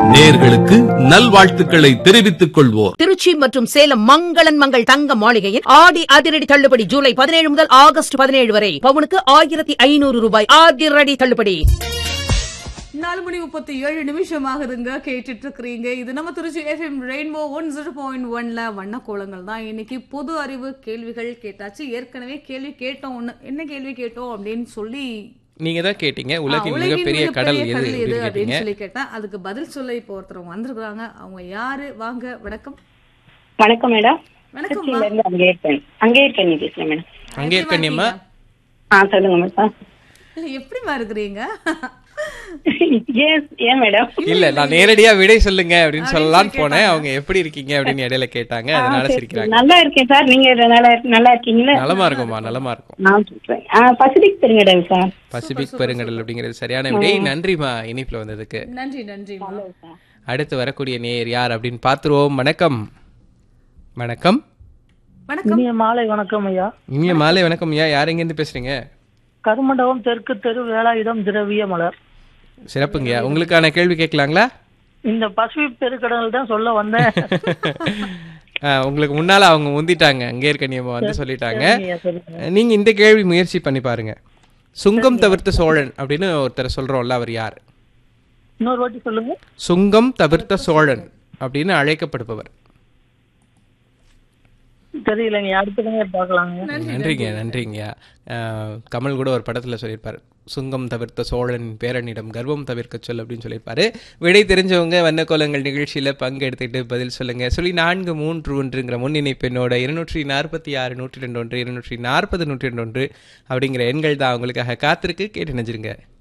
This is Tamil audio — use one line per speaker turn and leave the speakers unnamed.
நேர்களுக்கு நல்வாழ்த்துக்களை தெரிவித்துக் கொள்வோர்
திருச்சி மற்றும் சேலம் மங்களன் மங்கள் தங்க மாளிகையில் ஆடி அதிரடி தள்ளுபடி ஜூலை பதினேழு முதல் ஆகஸ்ட் பதினேழு வரை பவுனுக்கு ஆயிரத்தி ஐநூறு ரூபாய் அதிரடி தள்ளுபடி
நாலு மணி முப்பத்தி ஏழு நிமிஷம் ஆகுதுங்க கேட்டுட்டு இருக்கிறீங்க இது நம்ம Trichy FM rainbow one zero point ஒன்ல வண்ண கோலங்கள் தான் இன்னைக்கு பொது அறிவு கேள்விகள் கேட்டாச்சு ஏற்கனவே கேள்வி கேட்டோம் ஒண்ணு என்ன கேள்வி கேட்டோம் அப்படின்னு சொல்லி
நீங்க தான் கேட்டீங்க
ஆ,
உலகின்
உலகின்
மிகப்பெரிய கடல் எது
கடல் எது
அப்படின்னு
அப்படின்னு
கேட்டீங்க
சொல்லி கேட்டேன் அதுக்கு பதில் சொல்ல இப்போ ஒருத்தர் வந்திருக்காங்க அவங்க யாரு வாங்க வணக்கம்
வணக்கம் மேடம்
வணக்கம்
திருச்சியில இருந்து அங்கேயர்கன் அங்கேயர்கன்னி பேசுறேன் மேடம்
அங்கே இருக்கண்யம்மா
ஆ சொல்லுங்க மேடம்
எப்படிமா இருக்கிறீங்க
ஏன் ஏன் மேடம்
இல்ல நான் நேரடியா விடை சொல்லுங்க அப்படின்னு சொல்லலாம்னு போனேன் அவங்க எப்படி இருக்கீங்க அப்படின்னு இடையில கேட்டாங்க அதனால சிரிக்கிறாங்க
நல்லா இருக்கேன் சார் நீங்க நல்லா நல்லா இருக்கீங்களா
நலமா இருக்கும்மா நலமா இருக்கும்
நான் சொல்றேன் ஆ பசிபிக் பெருங்கடல் சார்
பசிபிக் பெருங்கடல் அப்படிங்கிறது சரியான விடை நன்றிமா இனிப்புல வந்ததுக்கு
நன்றி நன்றிமா
அடுத்து வரக்கூடிய நேயர் யார் அப்படின்னு பாத்துருவோம் வணக்கம் வணக்கம்
வணக்கம்
இனிய மாலை வணக்கம் ஐயா
இனிய மாலை வணக்கம் ஐயா யார் எங்க இருந்து பேசுறீங்க
கருமண்டபம் தெற்கு தெரு வேலாயுதம் திரவிய மலர்
சிறப்புங்கய்யா உங்களுக்கான கேள்வி கேட்கலாங்களா
இந்த பசிபிக் பெருக்கடல் தான் சொல்ல வந்தேன்
ஆ, உங்களுக்கு முன்னால அவங்க முந்திட்டாங்க அங்கே இருக்கணியம்மா வந்து சொல்லிட்டாங்க
ஐயா, சொல்லுங்க.
நீங்க இந்த கேள்வி முயற்சி பண்ணி பாருங்க சுங்கம் தவிர்த்த சோழன் அப்படின்னு ஒருத்தர் சொல்றோம்ல அவர் யார்
இன்னொரு வாட்டி சொல்லுங்க
சுங்கம் தவிர்த்த சோழன் அப்படின்னு அழைக்கப்படுபவர்
தெரியலங்க அடுத்தவங்க பார்க்கலாங்க
நன்றிங்க நன்றிங்க அஹ், கமல் கூட ஒரு படத்துல சொல்லியிருப்பாரு சுங்கம் தவிர்த்த சோழன் பேரனிடம் கர்வம் தவிர்க்க சொல் அப்படின்னு சொல்லியிருப்பாரு விடை தெரிஞ்சவங்க வண்ணக்கோலங்கள் நிகழ்ச்சியில பங்கெடுத்துக்கிட்டு பதில் சொல்லுங்க சொல்லி நான்கு மூன்று ஒன்றுங்கிற முன்னிணைப்பெண்ணோட இருநூற்றி நாற்பத்தி ஆறு நூற்றி ரெண்டு ஒன்று இருநூற்றி நாற்பது நூற்றி ரெண்டு ஒன்று அப்படிங்கிற எண்கள் தான் உங்களுக்காக காத்திருக்கு கேட்டு நினைச்சிருங்க